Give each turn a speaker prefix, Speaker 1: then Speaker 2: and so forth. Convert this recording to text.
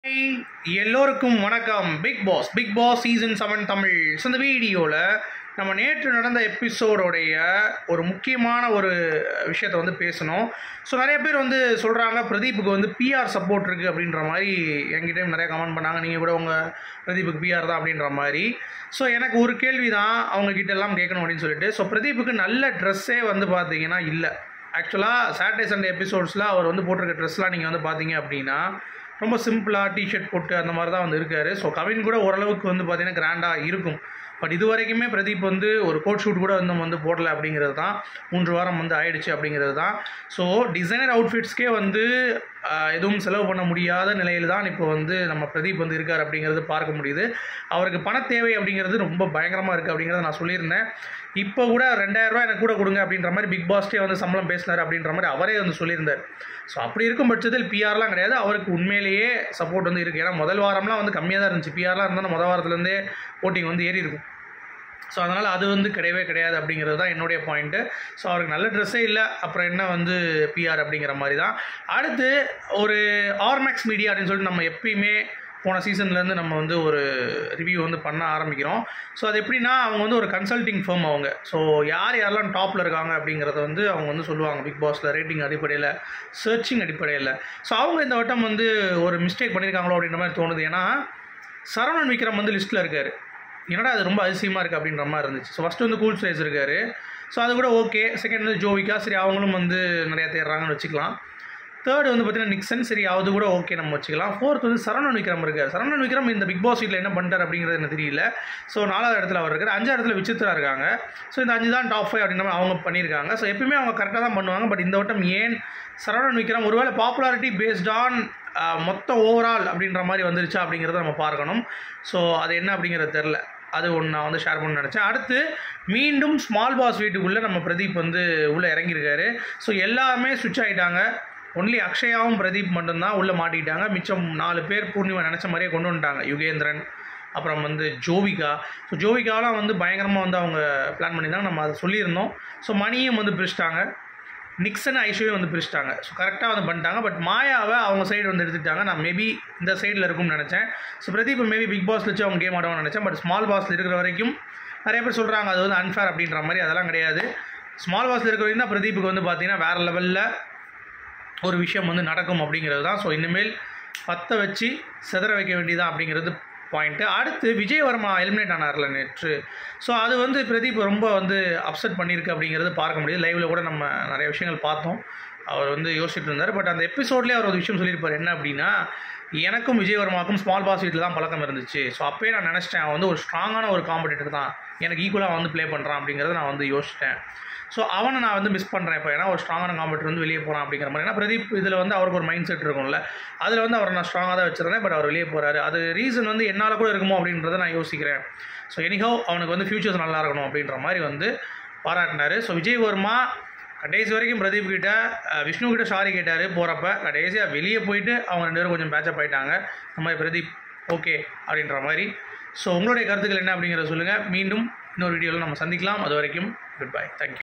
Speaker 1: எல்லோருக்கும் வணக்கம் Bigg Boss Bigg Boss season seven Tamil so இந்த வீடியோவில் நம்ம நேற்று நடந்த எபிசோடோடைய ஒரு முக்கியமான ஒரு விஷயத்தை வந்து பேசணும் ஸோ நிறைய பேர் வந்து சொல்கிறாங்க பிரதீப்புக்கு வந்து பிஆர் சப்போர்ட் இருக்குது அப்படின்ற மாதிரி என்கிட்டயும் நிறைய கமெண்ட் பண்ணாங்க நீங்கள் கூட உங்கள் பிரதீப்புக்கு பிஆர் தான் அப்படின்ற மாதிரி ஸோ எனக்கு ஒரு கேள்வி தான் அவங்க கிட்ட எல்லாம் கேட்கணும் அப்படின்னு சொல்லிட்டு ஸோ பிரதீப்புக்கு நல்ல ட்ரெஸ்ஸே வந்து பார்த்தீங்கன்னா இல்லை ஆக்சுவலாக சாட்டர்டே சண்டே எபிசோட்ஸில் அவர் வந்து போட்டிருக்க ட்ரெஸ்லாம் நீங்கள் வந்து பார்த்தீங்க அப்படின்னா ரொம்ப சிம்பிளாக டிஷர்ட் போட்டு அந்த மாதிரி தான் வந்து இருக்காரு ஸோ கவின் கூட ஓரளவுக்கு வந்து பார்த்தீங்கன்னா கிராண்டாக இருக்கும் பட் இது வரைக்குமே பிரதீப் வந்து ஒரு கோட் ஷூட் கூட வந்து வந்து போடல அப்படிங்கிறது தான் மூன்று வாரம் வந்து ஆயிடுச்சு அப்படிங்கிறது தான் ஸோ டிசைனர் அவுட்ஃபிட்ஸ்க்கே வந்து ஆஹ், எதுவும் செலவு பண்ண முடியாத நிலையில் தான் இப்போ வந்து நம்ம பிரதீப் வந்து இருக்கார் அப்படிங்கிறது பார்க்க முடியுது அவருக்கு பண தேவை அப்படிங்கிறது ரொம்ப பயங்கரமாக இருக்குது அப்படிங்கிறத நான் சொல்லியிருந்தேன் இப்போ கூட ரெண்டாயிரம் ரூபாய் எனக்கு கூட கொடுங்க அப்படின்ற மாதிரி பிக் பாஸ்டே வந்து சம்பளம் பேசினார் அப்படின்ற மாதிரி அவரே வந்து சொல்லியிருந்தார் ஸோ அப்படி இருக்கும் பட்சத்தில் பிஆர்லாம் கிடையாது அவருக்கு உண்மையிலேயே சப்போர்ட் வந்து இருக்குது ஏன்னா முதல் வாரம்லாம் வந்து கம்மியாக தான் இருந்துச்சு பிஆர்லாம் இருந்தால் முதல் வாரத்துலேருந்தே ஓட்டிங் வந்து ஏறி இருக்கும் ஸோ அதனால் அது வந்து கிடையவே கிடையாது அப்படிங்கிறது தான் என்னுடைய பாயிண்ட்டு ஸோ அவருக்கு நல்ல ட்ரெஸ்ஸே இல்லை அப்புறம் என்ன வந்து பிஆர் அப்படிங்கிற மாதிரி தான் அடுத்து ஒரு ஆர்மேக்ஸ் மீடியா அப்படின்னு சொல்லிட்டு நம்ம எப்பயுமே போன சீசன்லேருந்து நம்ம வந்து ஒரு ரிவ்யூ வந்து பண்ண ஆரம்பிக்கிறோம் ஸோ அது எப்படின்னா அவங்க வந்து ஒரு கன்சல்டிங் firm அவங்க ஸோ யார் யாரெல்லாம் டாப்பில் இருக்காங்க அப்படிங்கிறத வந்து அவங்க வந்து சொல்லுவாங்க பிக் பாஸில் ரேட்டிங் அடிப்படையில் சர்ச்சிங் அடிப்படையில் ஸோ அவங்க இந்த வட்டம் வந்து ஒரு மிஸ்டேக் பண்ணியிருக்காங்களோ அப்படின்ற மாதிரி தோணுது ஏன்னா சரவணன் விக்ரம் வந்து லிஸ்ட்டில் இருக்கார் என்னடா அது ரொம்ப அதிசயமாக இருக்குது அப்படின்ற மாதிரி இருந்துச்சு ஸோ ஃபஸ்ட்டு வந்து கூல் ஸ்டேஜ் இருக்கார் ஸோ அது கூட ஓகே செகண்ட் வந்து ஜோவிகா சரி அவங்களும் வந்து நிறையா தேடுறாங்கன்னு வச்சுக்கலாம் தேர்ட் வந்து பார்த்தீங்கன்னா நிக்சன் சரி அது கூட ஓகே நம்ம வச்சுக்கலாம் ஃபோர்த் வந்து சரவணன் விக்ரம் இருக்கார் சரவணன் விக்ரம் இந்த பிக் பாஸ் வீட்டில் என்ன பண்ணிட்டார் அப்படிங்கிறது எனக்கு தெரியல ஸோ நாலாவது இடத்துல அவர் இருக்கார் அஞ்சாவது இடத்துல விசித்ரா இருக்காங்க ஸோ இந்த அஞ்சு தான் டாப் ஃபைவ் அப்படின்ற மாதிரி அவங்க பண்ணியிருக்காங்க ஸோ எப்பயுமே அவங்க கரெக்டாக தான் பண்ணுவாங்க பட் இந்த வட்டம் ஏன் சரவணன் விக்ரம் ஒருவேளை பாப்புலாரிட்டி பேஸ்ட் ஆன் மொத்த ஓவரால் அப்படின்ற மாதிரி வந்துருச்சா அப்படிங்கிறத நம்ம பார்க்கணும் ஸோ அது என்ன அப்படிங்கிறது தெரில அது ஒன்று நான் வந்து ஷேர் பண்ண நினச்சேன் அடுத்து மீண்டும் ஸ்மால் பாஸ் வீட்டுக்குள்ளே நம்ம பிரதீப் வந்து உள்ளே இறங்கியிருக்காரு ஸோ எல்லாமே சுவிட்ச் ஆகிட்டாங்க ஒன்லி அக்ஷயாவும் பிரதீப் மட்டும்தான் உள்ளே மாட்டிக்கிட்டாங்க மிச்சம் நாலு பேர் பூர்ணிமா நினச்ச மாதிரியே கொண்டு வந்துட்டாங்க யுகேந்திரன் அப்புறம் வந்து ஜோவிகா ஸோ ஜோவிகாலாம் வந்து பயங்கரமாக வந்து அவங்க பிளான் பண்ணியிருந்தாங்க நம்ம அதை சொல்லியிருந்தோம் ஸோ மணியும் வந்து பிரிச்சிட்டாங்க நிக்சன் ஐஸ்வர்யும் வந்து பிரிச்சிட்டாங்க ஸோ கரெக்டாக வந்து பண்ணிட்டாங்க பட் மாயாவை அவங்க சைடு வந்து எடுத்துட்டாங்க நான் மேபி இந்த சைடில் இருக்கும்னு நினச்சேன் ஸோ பிரதீப் மேபி பிக் பாஸ்ல வச்சு அவங்க கேம் ஆடுவாங்கன்னு நினச்சேன் பட் ஸ்மால் பாஸில் இருக்கிற வரைக்கும் நிறைய பேர் சொல்கிறாங்க அது வந்து அன்ஃபேர் அப்படின்ற மாதிரி அதெல்லாம் கிடையாது ஸ்மால் பாஸில் இருக்கிற வரைக்கும் தான் பிரதீப்புக்கு வந்து பார்த்தீங்கன்னா வேறு லெவலில் ஒரு விஷயம் வந்து நடக்கும் அப்படிங்கிறது தான் ஸோ இனிமேல் பற்ற வச்சு செதற வைக்க வேண்டியதான் அப்படிங்கிறது பாயிண்ட்டு அடுத்து விஜய் வர்மா எலிமினேட் ஆனார்ல நேற்று ஸோ அது வந்து பிரதீப் ரொம்ப வந்து அப்செட் பண்ணியிருக்கு அப்படிங்கிறது பார்க்க முடியுது லைவில் கூட நம்ம நிறைய விஷயங்கள் பார்த்தோம் அவர் வந்து யோசிச்சுட்டு இருந்தார் பட் அந்த எபிசோட்லேயே அவர் ஒரு விஷயம் சொல்லியிருப்பார் என்ன அப்படின்னா எனக்கும் விஜய் வர்மாவுக்கும் ஸ்மால் பாஸ் வீட்டில் தான் பழக்கம் இருந்துச்சு ஸோ அப்போயே நான் நினச்சிட்டேன் அவன் வந்து ஒரு ஸ்ட்ராங்கான ஒரு காம்படிட்டர் தான் எனக்கு ஈக்குவலாக வந்து ப்ளே பண்ணுறான் அப்படிங்கிறத நான் வந்து யோசிச்சிட்டேன் ஸோ அவனை நான் வந்து மிஸ் பண்ணுறேன் இப்போ ஏன்னா ஒரு ஸ்ட்ராங்கான காம்படிட்டர் வந்து வெளியே போகிறான் அப்படிங்கிற மாதிரி ஏன்னா பிரதீப் இதில் வந்து அவருக்கு ஒரு மைண்ட் செட் இருக்கும்ல அதில் வந்து அவரை நான் ஸ்ட்ராங்காக தான் வச்சிருந்தேன் பட் அவர் வெளியே போகிறாரு அது ரீசன் வந்து என்னால் கூட இருக்குமோ அப்படின்றத நான் யோசிக்கிறேன் ஸோ எனிஹோ அவனுக்கு வந்து ஃபியூச்சர்ஸ் நல்லா இருக்கணும் அப்படின்ற மாதிரி வந்து பாராட்டினார் ஸோ விஜய் வர்மா கடைசி வரைக்கும் பிரதீப் கிட்ட அஹ், விஷ்ணு கிட்ட சாரி கேட்டார் போகிறப்ப கடைசியாக வெளியே போயிட்டு அவங்க ரெண்டு பேரும் கொஞ்சம் பேச்சப் ஆயிட்டாங்க இந்த மாதிரி பிரதீப் ஓகே அப்படின்ற மாதிரி ஸோ உங்களுடைய கருத்துக்கள் என்ன அப்படிங்கிறத சொல்லுங்கள் மீண்டும் இன்னொரு வீடியோவில் நம்ம சந்திக்கலாம் அது வரைக்கும் குட் பை தேங்க்யூ